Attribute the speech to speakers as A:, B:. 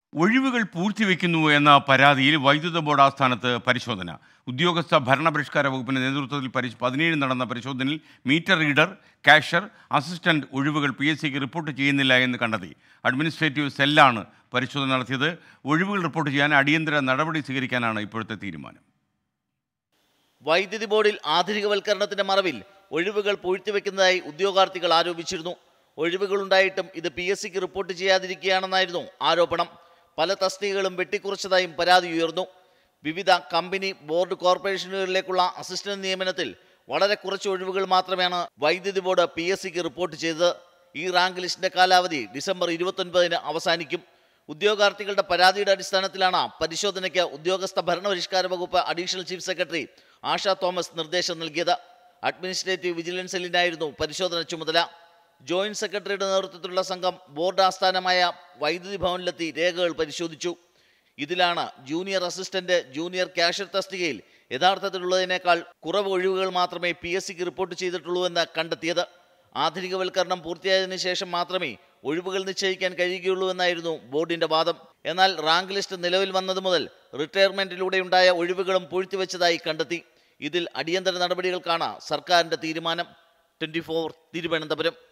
A: ഒഴിവുകൾ പൂഴ്ത്തിവെക്കുന്നു എന്ന പരാതിയിൽ വൈദ്യുത ബോർഡ് ആസ്ഥാനത്ത് പരിശോധന ഉദ്യോഗസ്ഥ ഭരണപരിഷ്കാര വകുപ്പിന്റെ നേതൃത്വത്തിൽ പരി പതിനേഴ് നടന്ന പരിശോധനയിൽ മീറ്റർ റീഡർ കാഷ്യർ അസിസ്റ്റന്റ് ഒഴിവുകൾ പി എസ് സിക്ക് റിപ്പോർട്ട് ചെയ്യുന്നില്ല എന്ന് കണ്ടെത്തി അഡ്മിനിസ്ട്രേറ്റീവ് സെല്ലാണ് പരിശോധന നടത്തിയത് ഒഴിവുകൾ റിപ്പോർട്ട് ചെയ്യാൻ അടിയന്തര നടപടി സ്വീകരിക്കാനാണ് ഇപ്പോഴത്തെ തീരുമാനം
B: വൈദ്യുതി ബോർഡിൽ ആധുനികവൽക്കരണത്തിന്റെ മറവിൽ ഒഴിവുകൾ പൂഴ്ത്തിവെക്കുന്നതായി ഉദ്യോഗാർത്ഥികൾ ആരോപിച്ചിരുന്നു ഒഴിവുകളുണ്ടായിട്ടും ഇത് പി എസ് സിക്ക് റിപ്പോർട്ട് ചെയ്യാതിരിക്കുകയാണെന്നായിരുന്നു ആരോപണം പല തസ്തികകളും വെട്ടിക്കുറച്ചതായും പരാതി ഉയർന്നു വിവിധ കമ്പനി ബോർഡ് കോർപ്പറേഷനുകളിലേക്കുള്ള അസിസ്റ്റന്റ് നിയമനത്തിൽ വളരെ കുറച്ച് ഒഴിവുകൾ മാത്രമാണ് വൈദ്യുതി ബോർഡ് പി എസ് സിക്ക് റിപ്പോർട്ട് ചെയ്തത് ഈ റാങ്ക് ലിസ്റ്റിന്റെ കാലാവധി ഡിസംബർ ഇരുപത്തൊൻപതിന് അവസാനിക്കും ഉദ്യോഗാർത്ഥികളുടെ പരാതിയുടെ അടിസ്ഥാനത്തിലാണ് പരിശോധനയ്ക്ക് ഉദ്യോഗസ്ഥ ഭരണപരിഷ്കാര വകുപ്പ് additional chief secretary Asha Thomas നിർദ്ദേശം നൽകിയത് അഡ്മിനിസ്ട്രേറ്റീവ് വിജിലൻസ് സെല്ലിനായിരുന്നു പരിശോധന ചുമതല ജോയിന്റ് സെക്രട്ടറിയുടെ നേതൃത്വത്തിലുള്ള സംഘം ബോർഡ് ആസ്ഥാനമായ വൈദ്യുതി ഭവനിലെത്തി രേഖകൾ പരിശോധിച്ചു ഇതിലാണ് ജൂനിയർ അസിസ്റ്റന്റ് ജൂനിയർ കാഷ്യർ തസ്തികയിൽ യഥാർത്ഥത്തിലുള്ളതിനേക്കാൾ കുറവ് ഒഴിവുകൾ മാത്രമേ പി എസ് സിക്ക് റിപ്പോർട്ട് ചെയ്തിട്ടുള്ളൂ എന്ന് കണ്ടെത്തിയത് ആധുനികവൽക്കരണം പൂർത്തിയായതിനു ശേഷം മാത്രമേ ഒഴിവുകൾ നിശ്ചയിക്കാൻ കഴിയുകയുള്ളൂ എന്നായിരുന്നു ബോർഡിന്റെ വാദം എന്നാൽ റാങ്ക് ലിസ്റ്റ് നിലവിൽ വന്നത് മുതൽ റിട്ടയർമെന്റിലൂടെയുണ്ടായ ഒഴിവുകളും പൂഴ്ത്തിവെച്ചതായി കണ്ടെത്തി ഇതിൽ അടിയന്തര നടപടികൾക്കാണ് സർക്കാരിന്റെ തീരുമാനം ട്വന്റി തിരുവനന്തപുരം